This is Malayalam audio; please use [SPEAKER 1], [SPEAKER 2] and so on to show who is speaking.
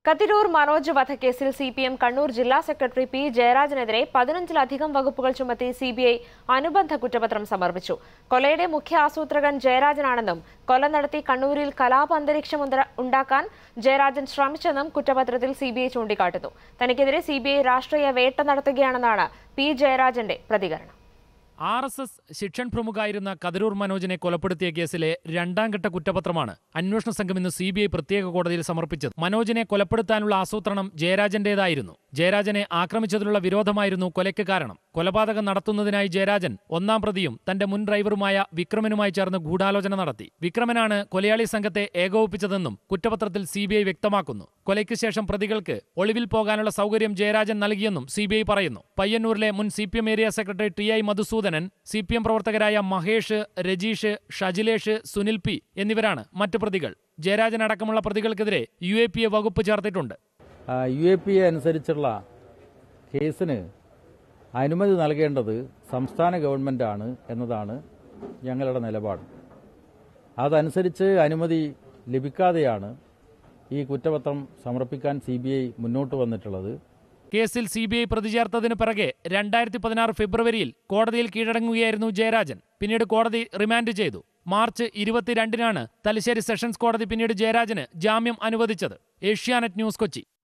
[SPEAKER 1] കതിരൂർ മനോജ് വധക്കേസിൽ സി പി എം കണ്ണൂർ ജില്ലാ സെക്രട്ടറി പി ജയരാജനെതിരെ പതിനഞ്ചിലധികം വകുപ്പുകൾ ചുമത്തി സി ബി ഐ അനുബന്ധ കുറ്റപത്രം സമർപ്പിച്ചു കൊലയുടെ മുഖ്യ ആസൂത്രകൻ ജയരാജനാണെന്നും കൊല നടത്തി കണ്ണൂരിൽ കലാപ അന്തരീക്ഷം ഉണ്ട- ഉണ്ടാക്കാൻ ജയരാജൻ ശ്രമിച്ചെന്നും കുറ്റപത്രത്തിൽ സി ബി ഐ ചൂണ്ടിക്കാട്ടുന്നു തനിക്കെതിരെ സി ബി ഐ രാഷ്ട്രീയ വേട്ട നടത്തുകയാണെന്നാണ് പി ജയരാജന്റെ പ്രതികരണം
[SPEAKER 2] ആർ എസ് എസ് ശിക്ഷൻ പ്രമുഖായിരുന്ന കതിരൂർ മനോജിനെ കൊലപ്പെടുത്തിയ കേസിലെ രണ്ടാം ഘട്ട കുറ്റപത്രമാണ് അന്വേഷണ സംഘം ഇന്ന് സി ബി ഐ പ്രത്യേക കോടതിയിൽ സമർപ്പിച്ചത് മനോജിനെ കൊലപ്പെടുത്താനുള്ള ആസൂത്രണം ജയരാജന്റേതായിരുന്നു ജയരാജനെ ആക്രമിച്ചതിലുള്ള വിരോധമായിരുന്നു കൊലയ്ക്ക് കാരണം കൊലപാതകം നടത്തുന്നതിനായി ജയരാജൻ ഒന്നാം പ്രതിയും തന്റെ മുൻ ഡ്രൈവറുമായ വിക്രമനുമായി ചേർന്ന് ഗൂഢാലോചന നടത്തി വിക്രമനാണ് കൊലയാളി സംഘത്തെ ഏകോപിപ്പിച്ചതെന്നും കുറ്റപത്രത്തിൽ സി ബി ഐ വ്യക്തമാക്കുന്നു കൊലയ്ക്ക് ശേഷം പ്രതികൾക്ക് ഒളിവിൽ പോകാനുള്ള സൗകര്യം ജയരാജൻ നൽകിയെന്നും സി ബി ഐ പറയുന്നു പയ്യന്നൂരിലെ മുൻ C P M area secretary T I Madhusoodanan C P M പ്രവർത്തകരായ മഹേഷ് രജീഷ് ഷജിലേഷ് സുനിൽ പി എന്നിവരാണ് മറ്റു പ്രതികൾ ജയരാജൻ അടക്കമുള്ള പ്രതികൾക്കെതിരെ യു എ പി എ വകുപ്പ് ചേർത്തിട്ടുണ്ട്
[SPEAKER 3] യു എ പി എ അനുസരിച്ചുള്ള കേസിന് അനുമതി നൽകേണ്ടത് സംസ്ഥാന ഗവൺമെൻറ്റാണ് എന്നതാണ് ഞങ്ങളുടെ നിലപാട് അതനുസരിച്ച് അനുമതി ലഭിക്കാതെയാണ് ഈ കുറ്റപത്രം സമർപ്പിക്കാൻ സി ബി ഐ മുന്നോട്ട് വന്നിട്ടുള്ളത്
[SPEAKER 2] കേസിൽ സി ബി ഐ പ്രതി ചേർത്തതിന് പിറകെ രണ്ടായിരത്തി പതിനാറ് ഫെബ്രുവരിയിൽ കോടതിയിൽ കീഴടങ്ങുകയായിരുന്നു ജയരാജൻ പിന്നീട് കോടതി റിമാൻഡ് ചെയ്തു മാർച്ച് ഇരുപത്തിരണ്ടിനാണ് തലശ്ശേരി സെഷൻസ് കോടതി പിന്നീട് ജയരാജന് ജാമ്യം അനുവദിച്ചത് ഏഷ്യാനെറ്റ് ന്യൂസ് കൊച്ചി